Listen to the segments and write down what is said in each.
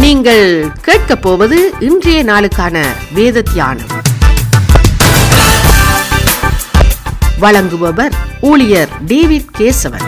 நீங்கள் கேட்கப் போவது இன்றைய நாளுக்கான வேத தியானம் வழங்குபவர் ஊழியர் டேவிட் கேசவன்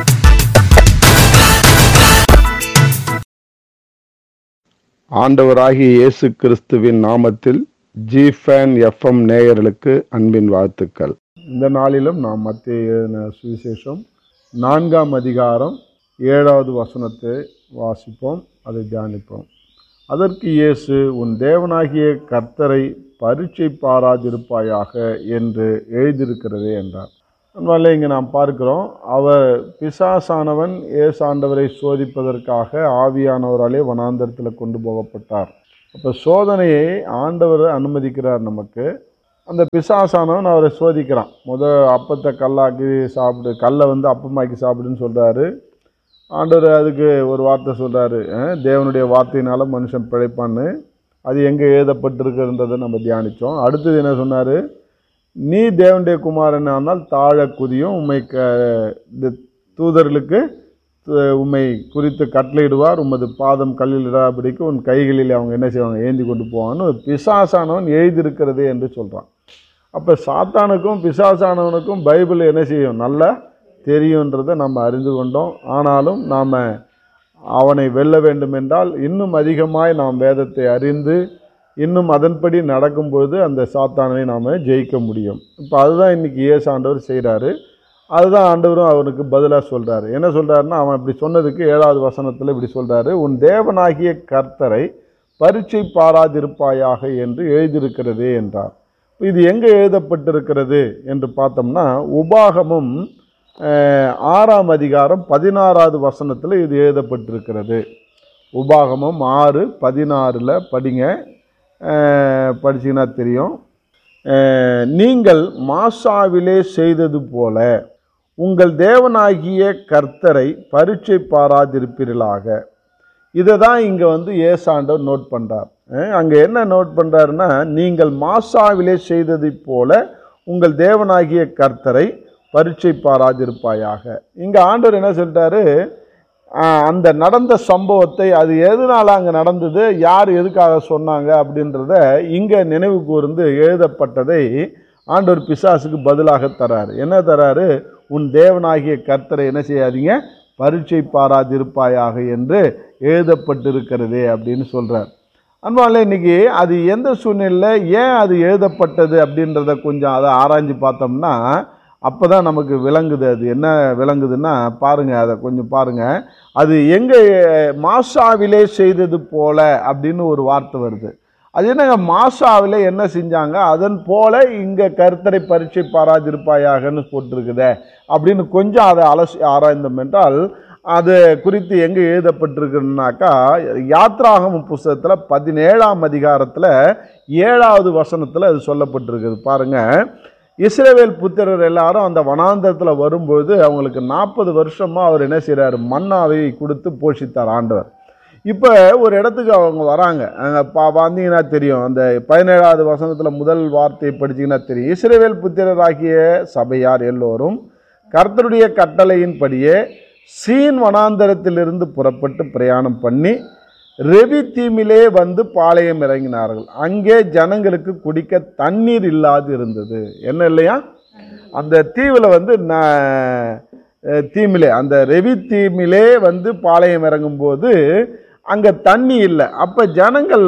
ஆண்டவராகிய இயேசு கிறிஸ்துவின் நாமத்தில் ஜிஃபேன் எஃப்எம் நேயர்களுக்கு அன்பின் வாழ்த்துக்கள் இந்த நாளிலும் நாம் மத்திய எழுதின சுவிசேஷம் நான்காம் அதிகாரம் ஏழாவது வசனத்தை வாசிப்போம் அதை தியானிப்போம் அதற்கு இயேசு உன் தேவனாகிய கர்த்தரை பரீட்சை பாராதிருப்பாயாக என்று எழுதியிருக்கிறதே என்றார் அதனால இங்கே நாம் பார்க்கிறோம் அவர் பிசாசானவன் ஏசாண்டவரை சோதிப்பதற்காக ஆவியானவராலே வனாந்தரத்தில் கொண்டு போகப்பட்டார் அப்போ சோதனையை ஆண்டவர் அனுமதிக்கிறார் நமக்கு அந்த பிசாசானவன் அவரை சோதிக்கிறான் முத அப்பத்தை கல்லாக்கி சாப்பிடு கல்லை வந்து அப்பமாக்கி சாப்பிடுன்னு சொல்கிறாரு ஆண்டவர் அதுக்கு ஒரு வார்த்தை சொல்கிறாரு தேவனுடைய வார்த்தையினால மனுஷன் பிழைப்பான்னு அது எங்கே எழுதப்பட்டிருக்குன்றதை நம்ம தியானித்தோம் அடுத்தது என்ன சொன்னார் நீ தேவனுடைய குமாரன் ஆனால் தாழ குதியும் உம்மை க இந்த தூதர்களுக்கு து- உம்மை குறித்து கட்டளையிடுவார் உமது பாதம் கல்லில் இடாபடிக்கு உன் கைகளில் அவங்க என்ன செய்வாங்க ஏந்தி கொண்டு போவான்னு பிசாசானவன் எழுதியிருக்கிறதே என்று சொல்கிறான் அப்போ சாத்தானுக்கும் பிசாசானவனுக்கும் பைபிள் என்ன செய்யும் நல்லா தெரியுன்றதை நம்ம அறிந்து கொண்டோம் ஆனாலும் நாம் அவனை வெல்ல வேண்டுமென்றால் இன்னும் அதிகமாய் நாம் வேதத்தை அறிந்து இன்னும் அதன்படி நடக்கும்பொழுது அந்த சாத்தானை நாம் ஜெயிக்க முடியும் இப்போ அதுதான் இன்றைக்கி இயேசு ஆண்டவர் செய்கிறாரு அதுதான் ஆண்டவரும் அவனுக்கு பதிலாக சொல்கிறாரு என்ன சொல்கிறாருன்னா அவன் இப்படி சொன்னதுக்கு ஏழாவது வசனத்தில் இப்படி சொல்கிறாரு உன் தேவனாகிய கர்த்தரை பரீட்சை பாராதிருப்பாயாக என்று எழுதியிருக்கிறதே என்றார் இது எங்கே எழுதப்பட்டிருக்கிறது என்று பார்த்தோம்னா உபாகமும் அஹ், ஆறாம் அதிகாரம் பதினாறாவது வசனத்தில் இது எழுதப்பட்டிருக்கிறது உபாகமம் ஆறு பதினாறில் படிங்க அஹ், படிச்சீங்கன்னா தெரியும் அஹ், நீங்கள் மாசாவிலே செய்தது போல உங்கள் தேவனாகிய கர்த்தரை பரீட்சை பாராதிருப்பீர்களாக இதை தான் இங்கே வந்து ஏசாண்டவர் நோட் பண்ணுறார் அங்கே என்ன நோட் பண்ணுறாருன்னா நீங்கள் மாசாவிலே செய்ததைப் போல உங்கள் தேவனாகிய கர்த்தரை பரீட்சை பாராதிருப்பாயாக இங்கே ஆண்டவர் என்ன சொல்லிட்டாரு ஆஹ், அந்த நடந்த சம்பவத்தை அது எதனால் அங்கே நடந்தது யார் எதுக்காக சொன்னாங்க அப்படின்றத இங்கே நினைவு கூர்ந்து எழுதப்பட்டதை ஆண்டவர் பிசாசுக்கு பதிலாக தராரு என்ன தராரு உன் தேவனாகிய கர்த்தரை என்ன செய்யாதீங்க பரீட்சை பாராதிருப்பாயாக என்று எழுதப்பட்டிருக்கிறதே அப்படின்னு சொல்கிறார் அன்பால இன்னைக்கு அது எந்த சூழ்நிலையில் ஏன் அது எழுதப்பட்டது அப்படின்றத கொஞ்சம் அதை ஆராய்ஞ்சு பார்த்தோம்னா அப்போ தான் நமக்கு விளங்குது அது என்ன விளங்குதுன்னா பாருங்கள் அதை கொஞ்சம் பாருங்கள் அது எங்கே மாசாவிலே செய்தது போல அப்படின்னு ஒரு வார்த்தை வருது அது என்னங்க மாசாவில் என்ன செஞ்சாங்க அதன் போல இங்கே கருத்தரை பரீட்சை பாராதிருப்பாயாகன்னு போட்டிருக்குதே அப்படின்னு கொஞ்சம் அதை அலசி ஆராய்ந்தோம் என்றால் அது குறித்து எங்கே எழுதப்பட்டிருக்குன்னாக்கா யாத்ராகம புஸ்தகத்தில் பதினேழாம் அதிகாரத்தில் ஏழாவது வசனத்தில் அது சொல்லப்பட்டிருக்குது பாருங்கள் இஸ்ரவேல் புத்திரர் எல்லாரும் அந்த வனாந்தரத்தில் வரும்போது அவங்களுக்கு நாற்பது வருஷமாக அவர் என்ன செய்கிறார் மன்னாவை கொடுத்து போஷித்தார் ஆண்டவர் இப்போ ஒரு இடத்துக்கு அவங்க வராங்க அங்கே பா வந்தீங்கன்னா தெரியும் அந்த பதினேழாவது வசனத்தில் முதல் வார்த்தையை படிச்சீங்கன்னா தெரியும் இஸ்ரவேல் புத்திரராகிய சபையார் எல்லோரும் கர்த்தருடைய கட்டளையின்படியே சீன் வனாந்தரத்திலிருந்து புறப்பட்டு பிரயாணம் பண்ணி ரெவி தீமிலே வந்து பாளையம் இறங்கினார்கள் அங்கே ஜனங்களுக்கு குடிக்க தண்ணீர் இல்லாது இருந்தது என்ன இல்லையா அந்த தீவில் வந்து ந- அஹ் தீமிலே அந்த ரெவி தீமிலே வந்து பாளையம் இறங்கும்போது அங்கே தண்ணி இல்லை அப்போ ஜனங்கள்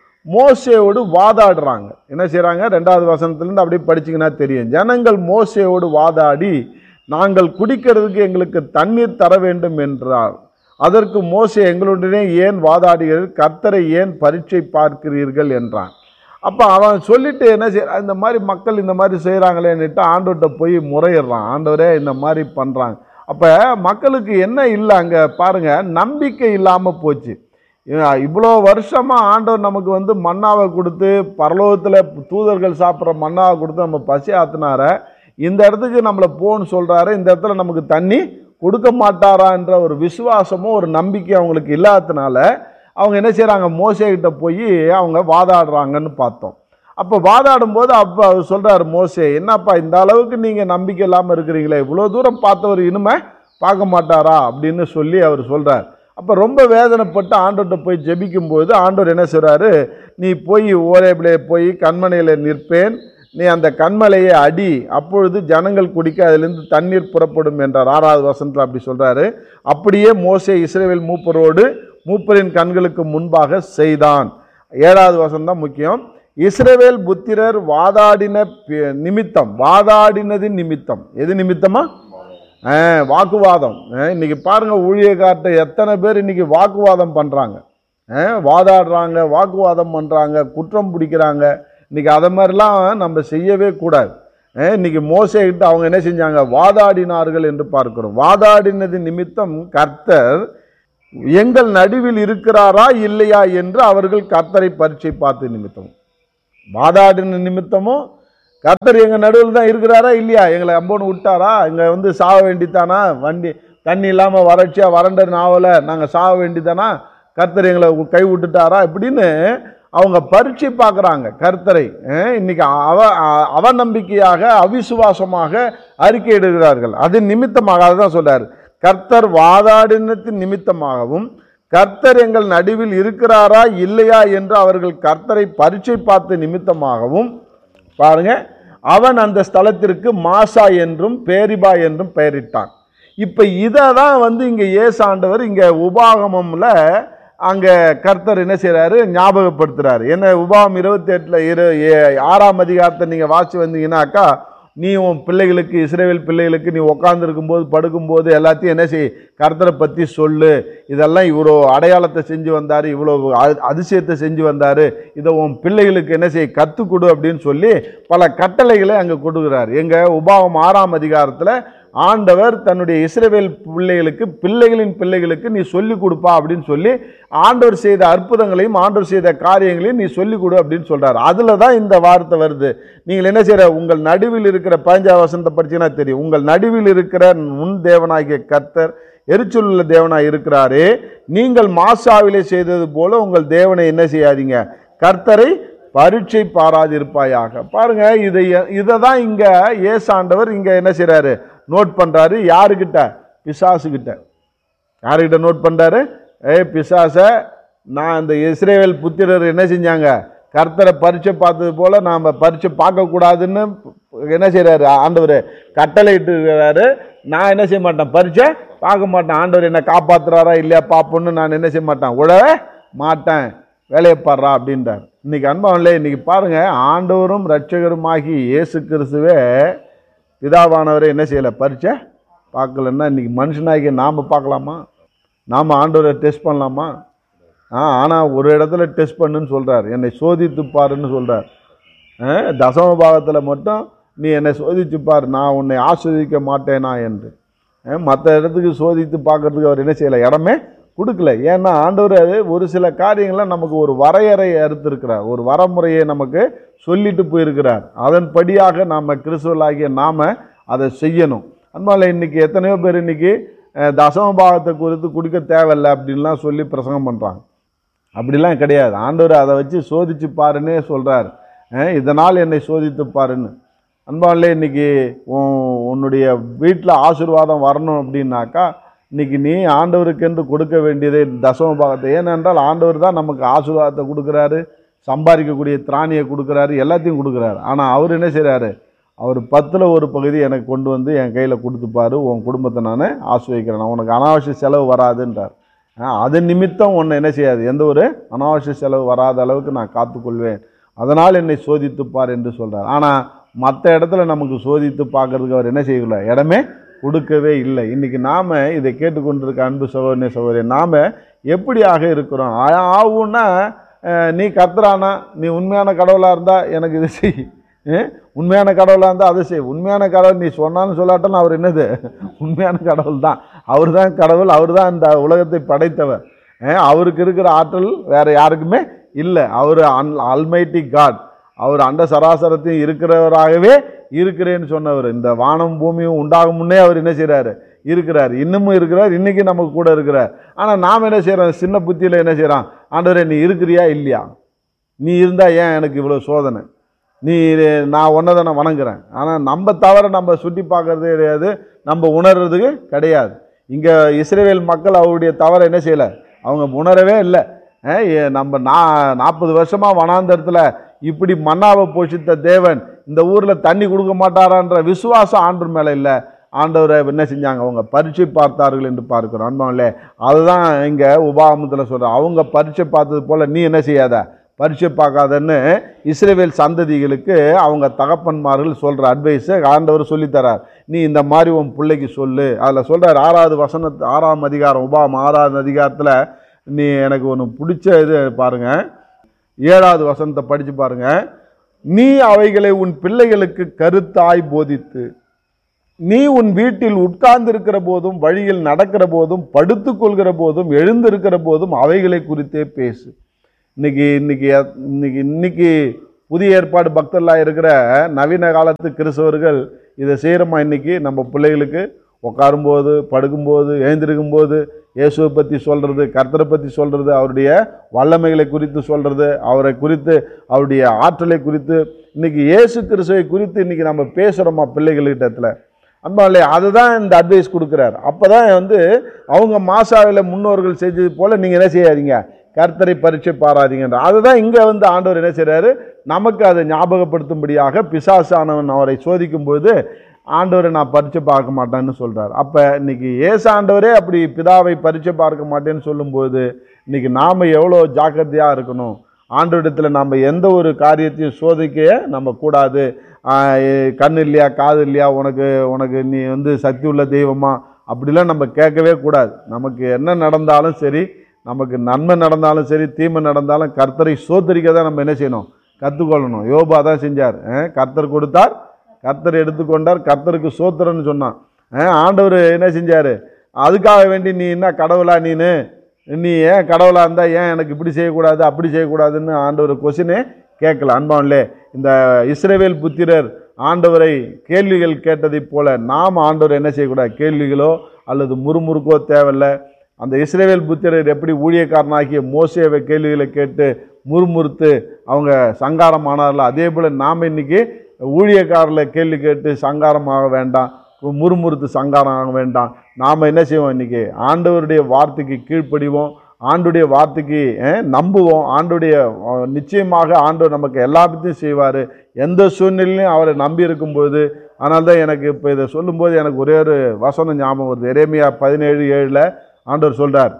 மோசேயோடு வாதாடுறாங்க என்ன செய்கிறாங்க ரெண்டாவது வசனத்துலேருந்து அப்படியே படிச்சீங்கன்னா தெரியும் ஜனங்கள் மோசேயோடு வாதாடி நாங்கள் குடிக்கிறதுக்கு எங்களுக்கு தண்ணீர் தர வேண்டும் என்றார் அதற்கு மோசே எங்களுடனே ஏன் வாதாடுகிறீர்கள் கர்த்தரை ஏன் பரீட்சை பார்க்கிறீர்கள் என்றான் அப்போ அவன் சொல்லிட்டு என்ன செய்ய இந்த மாதிரி மக்கள் இந்த மாதிரி செய்கிறாங்களேன்னுட்டு ஆண்டவர்கிட்ட போய் முறையிடுறான் ஆண்டவரே இந்த மாதிரி பண்ணுறாங்க அப்போ மக்களுக்கு என்ன இல்லை அங்கே பாருங்கள் நம்பிக்கை இல்லாமல் போச்சு இவன் இவ்வளோ வருஷமாக ஆண்டவர் நமக்கு வந்து மன்னாவை கொடுத்து பரலோகத்தில் தூதர்கள் சாப்பிட்ற மன்னாவை கொடுத்து நம்ம பசி ஆத்தினார இந்த இடத்துக்கு நம்மளை போன்னு சொல்கிறாரு இந்த இடத்துல நமக்கு தண்ணி கொடுக்க மாட்டாரான்ற ஒரு விசுவாசமும் ஒரு நம்பிக்கை அவங்களுக்கு இல்லாததுனால அவங்க என்ன செய்கிறாங்க மோசேகிட்ட போய் அவங்க வாதாடுறாங்கன்னு பார்த்தோம் அப்போ வாதாடும் போது அப்போ அவர் சொல்கிறார் மோசே என்னப்பா இந்த அளவுக்கு நீங்கள் நம்பிக்கை இல்லாமல் இருக்கிறீங்களே இவ்வளோ தூரம் பார்த்தவர் இனிமே பார்க்க மாட்டாரா அப்படின்னு சொல்லி அவர் சொல்கிறார் அப்போ ரொம்ப வேதனைப்பட்டு ஆண்டவர்கிட்ட போய் ஜெபிக்கும்போது ஆண்டவர் என்ன சொல்கிறாரு நீ போய் ஓரேபிலே போய் கண்மனையில் நிற்பேன் நீ அந்த கண்மலையை அடி அப்பொழுது ஜனங்கள் குடிக்க அதிலிருந்து தண்ணீர் புறப்படும் என்றார் ஆறாவது வசனத்தில் அப்படி சொல்கிறாரு அப்படியே மோசே இஸ்ரேல் மூப்பரோடு மூப்பரின் கண்களுக்கு முன்பாக செய்தான் ஏழாவது வசனம் தான் முக்கியம் இஸ்ரவேல் புத்திரர் வாதாடின பி- நிமித்தம் வாதாடினதின் நிமித்தம் எது நிமித்தமா ஆ, வாக்குவாதம் ஆ, இன்னைக்கு பாருங்க ஊழியக்கார்ட்ட எத்தனை பேர் இன்னைக்கு வாக்குவாதம் பண்றாங்க ஆ, வாதாடுறாங்க வாக்குவாதம் பண்றாங்க குற்றம் பிடிக்கிறாங்க இன்னைக்கு அதை மாதிரிலாம் நம்ம செய்யவே கூடாது ஆ, இன்னைக்கு மோசைகிட்ட அவங்க என்ன செஞ்சாங்க வாதாடினார்கள் என்று பார்க்கிறோம் வாதாடினது நிமித்தம் கர்த்தர் எங்கள் நடுவில் இருக்கிறாரா இல்லையா என்று அவர்கள் கர்த்தரை பரீட்சை பார்த்து நிமித்தம் வாதாடின நிமித்தமும் கர்த்தர் எங்கள் நடுவில் தான் இருக்கிறாரா இல்லையா எங்களை அம்போன்னு விட்டாரா இங்கே வந்து சாக வேண்டித்தானா வண்டி தண்ணி இல்லாமல் வறட்சியாக வறண்ட நாவல நாங்கள் சாக வேண்டிதானா கர்த்தர் எங்களை கை விட்டுட்டாரா இப்படின்னு அவங்க பரீட்சை பார்க்குறாங்க கர்த்தரை அஹ் இன்னைக்கு அவ அ- அவநம்பிக்கையாக அவிசுவாசமாக அறிக்கையிடுகிறார்கள் அது நிமித்தமாக அதுதான் சொல்றாரு கர்த்தர் வாதாடினத்தின் நிமித்தமாகவும் கர்த்தர் எங்கள் நடுவில் இருக்கிறாரா இல்லையா என்று அவர்கள் கர்த்தரை பரீட்சை பார்த்த நிமித்தமாகவும் பாருங்க அவன் அந்த ஸ்தலத்திற்கு மாசா என்றும் பேரிபா என்றும் பெயரிட்டான் இப்போ இதை தான் வந்து இங்கே ஏசாண்டவர் இங்கே உபாகமம்ல அங்கே கர்த்தர் என்ன செய்கிறாரு ஞாபகப்படுத்துறாரு என்ன உபாகம் இருபத்தி எட்டில் இரு ஏ- ஆறாம் அதிகாரத்தை நீங்கள் வாசி வந்தீங்கன்னாக்கா நீ உன் பிள்ளைகளுக்கு இஸ்ரேல் பிள்ளைகளுக்கு நீ உட்காந்துருக்கும் போது படுக்கும்போது எல்லாத்தையும் என்ன செய் கர்த்தரை பற்றி சொல்லு இதெல்லாம் இவ்வளோ அடையாளத்தை செஞ்சு வந்தார் இவ்வளோ அ- அதிசயத்தை செஞ்சு வந்தார் இதை உன் பிள்ளைகளுக்கு என்ன செய் கற்றுக் கொடு அப்படின்னு சொல்லி பல கட்டளைகளை அங்கே கொடுக்குறார் எங்கள் உபாகம் ஆறாம் அதிகாரத்தில் ஆண்டவர் தன்னுடைய இஸ்ரவேல் பிள்ளைகளுக்கு பிள்ளைகளின் பிள்ளைகளுக்கு நீ சொல்லி கொடுப்பா அப்படின்னு சொல்லி ஆண்டவர் செய்த அற்புதங்களையும் ஆண்டவர் செய்த காரியங்களையும் நீ சொல்லி கொடு அப்படின்னு சொல்றாரு அதுல தான் இந்த வார்த்தை வருது நீங்கள் என்ன செய்யற உங்கள் நடுவில் இருக்கிற பதினஞ்சா வசனத்தை படிச்சீங்கன்னா தெரியும் உங்கள் நடுவில் இருக்கிற முன் தேவனாகிய கர்த்தர் எரிச்சலுள்ள தேவனாய் இருக்கிறாரே நீங்கள் மாசாவிலே செய்தது போல உங்கள் தேவனை என்ன செய்யாதீங்க கர்த்தரை பரீட்சை பாராதிருப்பாயாக பாருங்க இதை இதை தான் இங்க ஏசாண்டவர் இங்க என்ன செய்றாரு நோட் பண்றாரு யாருக்கிட்ட பிசாசுகிட்ட யாருக்கிட்ட நோட் பண்றாரு ஏய் பிசாச நான் இந்த இஸ்ரேல் புத்திரர் என்ன செஞ்சாங்க கர்த்தரை பரீட்சை பார்த்தது போல நாம் பரீட்சை பார்க்கக்கூடாதுன்னு என்ன செய்கிறாரு ஆண்டவர் கட்டளை இட்டுருக்கிறாரு நான் என்ன செய்ய மாட்டேன் பரீட்சை பார்க்க மாட்டேன் ஆண்டவர் என்ன காப்பாத்துறாரா இல்லையா பார்ப்போன்னு நான் என்ன செய்ய மாட்டேன் உழவே மாட்டேன் வேலையை பாடுறா அப்படின்றார் இன்னைக்கு அன்பாவில்லை இன்னைக்கு பாருங்க ஆண்டவரும் ரட்சகருமாகி இயேசு கிறிஸ்துவே பிதாவானவரை என்ன செய்யலை பரீட்சை பார்க்கலன்னா இன்னைக்கு மனுஷனாகிய நாம் பார்க்கலாமா நாம் ஆண்டவரை டெஸ்ட் பண்ணலாமா ஆ ஆனால் ஒரு இடத்துல டெஸ்ட் பண்ணுன்னு சொல்கிறார் என்னை சோதித்து பாருன்னு சொல்கிறார் தசம பாகத்தில் மட்டும் நீ என்னை சோதித்து பார் நான் உன்னை ஆஸ்வதிக்க மாட்டேனா என்று மற்ற இடத்துக்கு சோதித்து பார்க்கறதுக்கு அவர் என்ன செய்யலை இடமே கொடுக்கல ஏன்னா ஆண்டவர் அது ஒரு சில காரியங்களை நமக்கு ஒரு வரையறை அறுத்திருக்கிறார் ஒரு வரமுறையை நமக்கு சொல்லிட்டு போயிருக்கிறார் அதன்படியாக நாம் கிறிஸ்துவலாகிய நாம் அதை செய்யணும் அதனால இன்னைக்கு எத்தனையோ பேர் இன்னைக்கு அஹ், தசம பாகத்தை குறித்து குடிக்க தேவையில்லை அப்படின்லாம் சொல்லி பிரசங்கம் பண்ணுறாங்க அப்படிலாம் கிடையாது ஆண்டவர் அதை வச்சு சோதிச்சு பாருன்னே சொல்கிறார் இதனால் என்னை சோதித்து பாருன்னு அன்பாலே இன்னைக்கு உன் உன்னுடைய வீட்டில் ஆசீர்வாதம் வரணும் அப்படின்னாக்கா இன்னைக்கு நீ ஆண்டவருக்கென்று கொடுக்க வேண்டியதே தசம பாகத்தை ஏனென்றால் ஆண்டவர் தான் நமக்கு ஆசீர்வாதத்தை கொடுக்குறாரு சம்பாதிக்கக்கூடிய திராணியை கொடுக்குறாரு எல்லாத்தையும் கொடுக்குறாரு ஆனால் அவர் என்ன செய்கிறாரு அவர் பத்தில் ஒரு பகுதி எனக்கு கொண்டு வந்து என் கையில் கொடுத்துப்பாரு உன் குடும்பத்தை நான் ஆசிர்வதிக்கிறேன் உனக்கு அனாவசிய செலவு வராதுன்றார் ஆ, அது நிமித்தம் ஒன்று என்ன செய்யாது எந்த ஒரு அனாவசிய செலவு வராத அளவுக்கு நான் காத்துக்கொள்வேன் அதனால் என்னை சோதித்துப்பார் என்று சொல்றார் ஆனால் மற்ற இடத்துல நமக்கு சோதித்து பார்க்கறதுக்கு அவர் என்ன செய்யல இடமே கொடுக்கவே இல்லை இன்னைக்கு நாம இதை கேட்டுக்கொண்டிருக்க அன்பு சகோதரனே சகோதரி நாம எப்படியாக இருக்கிறோம் ஆ- ஆவுன்னா அஹ், நீ கத்துறானா நீ உண்மையான கடவுளாக இருந்தால் எனக்கு இது செய் அஹ், உண்மையான கடவுளாக இருந்தால் அதை செய் உண்மையான கடவுள் நீ சொன்னாலும் சொல்லாட்டாலும் அவர் என்னது உண்மையான கடவுள் தான் அவர் தான் கடவுள் அவர் தான் இந்த உலகத்தை படைத்தவர் அஹ், அவருக்கு இருக்கிற ஆற்றல் வேற யாருக்குமே இல்லை அவர் அன் அல்மைட்டி காட் அவர் அண்ட சராசரத்தையும் இருக்கிறவராகவே இருக்கிறேன்னு சொன்னவர் இந்த வானம் பூமியும் உண்டாகும் முன்னே அவர் என்ன செய்றாரு இருக்கிறார் இன்னமும் இருக்கிறார் இன்னைக்கு நமக்கு கூட இருக்கிறார் ஆனால் நாம் என்ன செய்கிறோம் சின்ன புத்தியில் என்ன செய்கிறோம் ஆண்டவரே நீ இருக்கிறியா இல்லையா நீ இருந்தால் ஏன் எனக்கு இவ்வளோ சோதனை நீ நான் ஒன்றை தானே வணங்குறேன் ஆனால் நம்ம தவிர நம்ம சுட்டி பார்க்கறதே கிடையாது நம்ம உணர்றதுக்கு கிடையாது இங்கே இஸ்ரேல் மக்கள் அவருடைய தவறை என்ன செய்யலை அவங்க உணரவே இல்லை அஹ் ஏ- நம்ம நா நாற்பது வருஷமாக வனாந்தரத்தில் இப்படி மன்னாவை போஷித்த தேவன் இந்த ஊரில் தண்ணி கொடுக்க மாட்டாரான்ற விசுவாசம் ஆண்டு மேலே இல்லை ஆண்டவரை என்ன செஞ்சாங்க அவங்க பரீட்சை பார்த்தார்கள் என்று பார்க்கிறோம் அன்பாவிலே அதுதான் இங்கே உபாகமத்தில் சொல்கிறேன் அவங்க பரீட்சை பார்த்தது போல் நீ என்ன செய்யாத பரீட்சை பார்க்காதன்னு இஸ்ரேவேல் சந்ததிகளுக்கு அவங்க தகப்பன்மார்கள் சொல்கிற அட்வைஸை ஆண்டவர் சொல்லித்தரார் நீ இந்த மாதிரி உன் பிள்ளைக்கு சொல்லு அதில் சொல்கிறார் ஆறாவது வசனத்து ஆறாம் அதிகாரம் உபாகம் ஆறாவது அதிகாரத்தில் நீ எனக்கு ஒன்று பிடிச்ச இது பாருங்க ஏழாவது வசனத்தை படித்து பாருங்க நீ அவைகளை உன் பிள்ளைகளுக்கு கருத்தாய் போதித்து நீ உன் வீட்டில் உட்கார்ந்திருக்கிற போதும் வழியில் நடக்கிற போதும் படுத்துக் கொள்கிற போதும் எழுந்திருக்கிற போதும் அவைகளை குறித்தே பேசு இன்னைக்கு இன்னைக்கு இன்னைக்கு இன்னைக்கு புதிய ஏற்பாடு பக்தர்களாக இருக்கிற நவீன காலத்து கிறிஸ்தவர்கள் இதை செய்கிறோமா இன்னைக்கு நம்ம பிள்ளைகளுக்கு உட்காரும்போது படுக்கும்போது எழுந்திருக்கும்போது இயேசுவை பற்றி சொல்கிறது கர்த்தரை பற்றி சொல்கிறது அவருடைய வல்லமைகளை குறித்து சொல்கிறது அவரை குறித்து அவருடைய ஆற்றலை குறித்து இன்னைக்கு இயேசு கிறிஸ்துவை குறித்து இன்னைக்கு நம்ம பேசுகிறோமா பிள்ளைகளிடத்தில் அன்பாலே அதுதான் இந்த அட்வைஸ் கொடுக்குறாரு அப்போ தான் வந்து அவங்க மாசாவில் முன்னோர்கள் செஞ்சது போல் நீங்கள் என்ன செய்யாதீங்க கர்த்தரை பரீட்சை பாராதீங்கன்ற அதுதான் இங்கே வந்து ஆண்டவர் என்ன செய்கிறாரு நமக்கு அதை ஞாபகப்படுத்தும்படியாக பிசாசானவன் அவரை சோதிக்கும்போது ஆண்டவரை நான் பரீட்சை பார்க்க மாட்டேன்னு சொல்கிறார் அப்போ இன்னைக்கு ஏசு ஆண்டவரே அப்படி பிதாவை பரீட்சை பார்க்க மாட்டேன்னு சொல்லும்போது இன்னைக்கு நாம் எவ்வளோ ஜாக்கிரதையாக இருக்கணும் ஆண்டவரிடத்தில் நம்ம எந்த ஒரு காரியத்தையும் சோதிக்க நம்ம கூடாது ஆஹ் எ- கண்ணு இல்லையா காது இல்லையா உனக்கு உனக்கு நீ வந்து சக்தி உள்ள தெய்வமா அப்படிலாம் நம்ம கேட்கவே கூடாது நமக்கு என்ன நடந்தாலும் சரி நமக்கு நன்மை நடந்தாலும் சரி தீமை நடந்தாலும் கர்த்தரை சோதரிக்க தான் நம்ம என்ன செய்யணும் கற்றுக்கொள்ளணும் யோபா தான் செஞ்சார் அஹ் கர்த்தர் கொடுத்தார் கர்த்தர் எடுத்துக்கொண்டார் கர்த்தருக்கு சோத்திரன்னு சொன்னான் அஹ் ஆண்டவர் என்ன செஞ்சார் அதுக்காக வேண்டி நீ என்ன கடவுளா நீனு நீ ஏன் கடவுளாக இருந்தால் ஏன் எனக்கு இப்படி செய்யக்கூடாது அப்படி செய்யக்கூடாதுன்னு ஆண்டவர் கொஸ்டினே கேட்கல அன்பான்லே இந்த இஸ்ரவேல் புத்திரர் ஆண்டவரை கேள்விகள் கேட்டதைப் போல நாம் ஆண்டவர் என்ன செய்யக்கூடாது கேள்விகளோ அல்லது முறுமுறுக்கோ தேவையில்ல அந்த இஸ்ரவேல் புத்திரர் எப்படி ஊழியக்காரனாகிய மோசேவை கேள்விகளை கேட்டு முறுமுறுத்து அவங்க சங்காரம் ஆனார்களோ அதே போல் நாம் இன்னைக்கு ஊழியக்காரில் கேள்வி கேட்டு சங்காரம் ஆக வேண்டாம் முறுமுறுத்து சங்காரம் ஆக வேண்டாம் நாம் என்ன செய்வோம் இன்னைக்கு ஆண்டவருடைய வார்த்தைக்கு கீழ்ப்படிவோம் ஆண்டுடைய வார்த்தைக்கு அஹ், நம்புவோம் ஆண்டுடைய அஹ், நிச்சயமாக ஆண்டவர் நமக்கு எல்லாத்தையும் செய்வார் எந்த சூழ்நிலையும் அவரை நம்பி இருக்கும்போது அதனால தான் எனக்கு இப்போ இதை சொல்லும்போது எனக்கு ஒரே ஒரு வசனம் ஞாபகம் வருது எரேமியா பதினேழு ஏழில் ஆண்டவர் சொல்கிறார்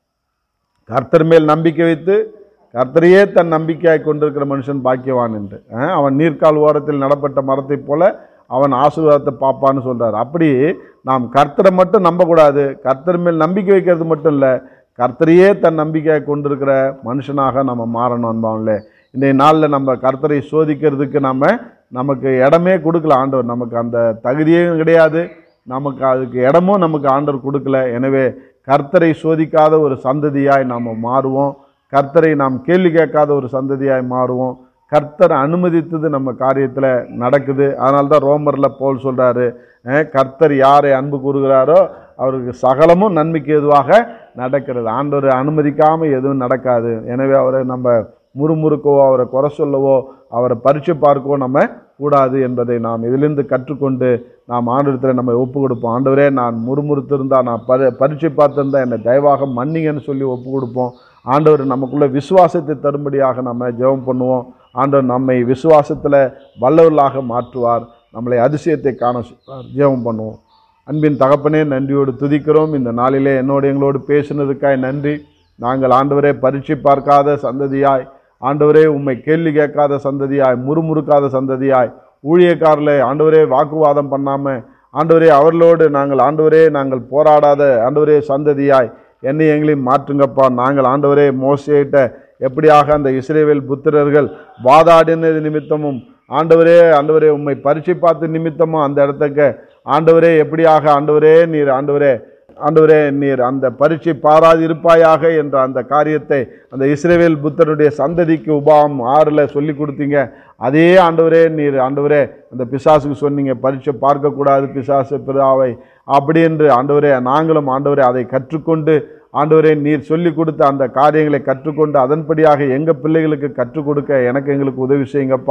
கர்த்தர் மேல் நம்பிக்கை வைத்து கர்த்தரையே தன் நம்பிக்கையாய் கொண்டிருக்கிற மனுஷன் பாக்கியவான் என்று அஹ், அவன் நீர்க்கால் ஓரத்தில் நடப்பட்ட மரத்தைப் போல அவன் ஆசீர்வாதத்தை பார்ப்பான்னு சொல்றார் அப்படி நாம் கர்த்தரை மட்டும் நம்பக்கூடாது கர்த்தர் மேல் நம்பிக்கை வைக்கிறது மட்டும் இல்லை கர்த்தரையே தன் நம்பிக்கையாய் கொண்டிருக்கிற மனுஷனாக நம்ம மாறணும் அன்பான்லே இன்றைய நாளில் நம்ம கர்த்தரை சோதிக்கிறதுக்கு நம்ம நமக்கு இடமே கொடுக்கல ஆண்டவர் நமக்கு அந்த தகுதியும் கிடையாது நமக்கு அதுக்கு இடமும் நமக்கு ஆண்டவர் கொடுக்கல எனவே கர்த்தரை சோதிக்காத ஒரு சந்ததியாய் நாம் மாறுவோம் கர்த்தரை நாம் கேள்வி கேட்காத ஒரு சந்ததியாய் மாறுவோம் கர்த்தர் அனுமதித்தது நம்ம காரியத்தில் நடக்குது அதனால தான் ரோமரில் போல் சொல்கிறாரு கர்த்தர் யாரை அன்பு கூறுகிறாரோ அவருக்கு சகலமும் நன்மைக்கு எதுவாக நடக்கிறது ஆண்டவர் அனுமதிக்காமல் எதுவும் நடக்காது எனவே அவரை நம்ம முறுமுறுக்கவோ அவரை குறை சொல்லவோ அவரை பரீட்சை பார்க்கவோ நம்ம கூடாது என்பதை நாம் இதிலிருந்து கற்றுக்கொண்டு நாம் ஆண்டவரத்தில் நம்ம ஒப்பு கொடுப்போம் ஆண்டவரே நான் முறுமுறுத்திருந்தா நான் பரி பரீட்சை பார்த்திருந்தா என்னை தயவாக மன்னிங்கன்னு சொல்லி ஒப்பு கொடுப்போம் ஆண்டவர் நமக்குள்ள விசுவாசத்தை தரும்படியாக நம்ம ஜெபம் பண்ணுவோம் ஆண்டவர் நம்மை விசுவாசத்தில் வல்லவர்களாக மாற்றுவார் நம்மளை அதிசயத்தை காண செய்வார் ஜெபம் பண்ணுவோம் அன்பின் தகப்பனே நன்றியோடு துதிக்கிறோம் இந்த நாளிலே என்னோடு எங்களோடு பேசுனதுக்காய் நன்றி நாங்கள் ஆண்டவரே பரீட்சை பார்க்காத சந்ததியாய் ஆண்டவரே உம்மை கேள்வி கேட்காத சந்ததியாய் முறுமுறுக்காத சந்ததியாய் ஊழியக்காரில் ஆண்டவரே வாக்குவாதம் பண்ணாமல் ஆண்டவரே அவர்களோடு நாங்கள் ஆண்டவரே நாங்கள் போராடாத ஆண்டவரே சந்ததியாய் என்னை எங்களையும் மாற்றுங்கப்பா நாங்கள் ஆண்டவரே மோசேட்ட எப்படியாக அந்த இஸ்ரேவேல் புத்திரர்கள் வாதாடினது நிமித்தமும் ஆண்டவரே ஆண்டவரே உம்மை பரீட்சை பார்த்து நிமித்தமும் அந்த இடத்துக்கு ஆண்டவரே எப்படியாக ஆண்டவரே நீர் ஆண்டவரே ஆண்டவரே நீர் அந்த பரீட்சை பாராது இருப்பாயாக என்ற அந்த காரியத்தை அந்த இஸ்ரேவேல் புத்தருடைய சந்ததிக்கு உபாம் ஆறில் சொல்லி கொடுத்தீங்க அதே ஆண்டவரே நீர் ஆண்டவரே அந்த பிசாசுக்கு சொன்னீங்க பரீட்சை பார்க்கக்கூடாது பிசாசு பிதாவை அப்படி என்று ஆண்டவரே நாங்களும் ஆண்டவரே அதை கற்றுக்கொண்டு ஆண்டவரே நீர் சொல்லி கொடுத்த அந்த காரியங்களை கற்றுக்கொண்டு அதன்படியாக எங்கள் பிள்ளைகளுக்கு கற்றுக் கொடுக்க எனக்கு எங்களுக்கு உதவி செய்யுங்கப்பா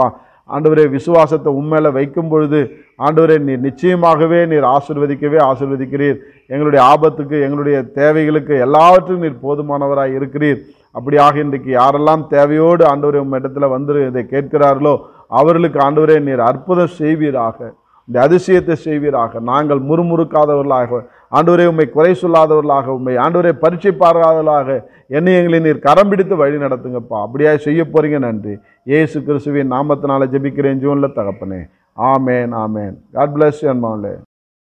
ஆண்டவரே விசுவாசத்தை உண்மையில வைக்கும் பொழுது ஆண்டவரே நீர் நிச்சயமாகவே நீர் ஆசிர்வதிக்கவே ஆசிர்வதிக்கிறீர் எங்களுடைய ஆபத்துக்கு எங்களுடைய தேவைகளுக்கு எல்லாவற்றும் நீர் போதுமானவராய் இருக்கிறீர் அப்படியாக இன்றைக்கு யாரெல்லாம் தேவையோடு ஆண்டவரே உம் இடத்துல வந்து இதை கேட்கிறார்களோ அவர்களுக்கு ஆண்டவரே நீர் அற்புதம் செய்வீராக இந்த அதிசயத்தை செய்வீராக நாங்கள் முறுமுறுக்காதவர்களாக ஆண்டவரே உம்மை குறை சொல்லாதவர்களாக உண்மை ஆண்டவரே பரீட்சை பாராதவர்களாக என்னை எங்களை நீர் கரம் பிடித்து வழி நடத்துங்கப்பா அப்படியா செய்ய போறீங்க நன்றி இயேசு கிறிஸ்துவின் நாமத்தினால ஜெபிக்கிறேன் ஜூன்ல தகப்பனே ஆமேன் ஆமேன் காட் பிளஸ் யூ அன்பாவிலே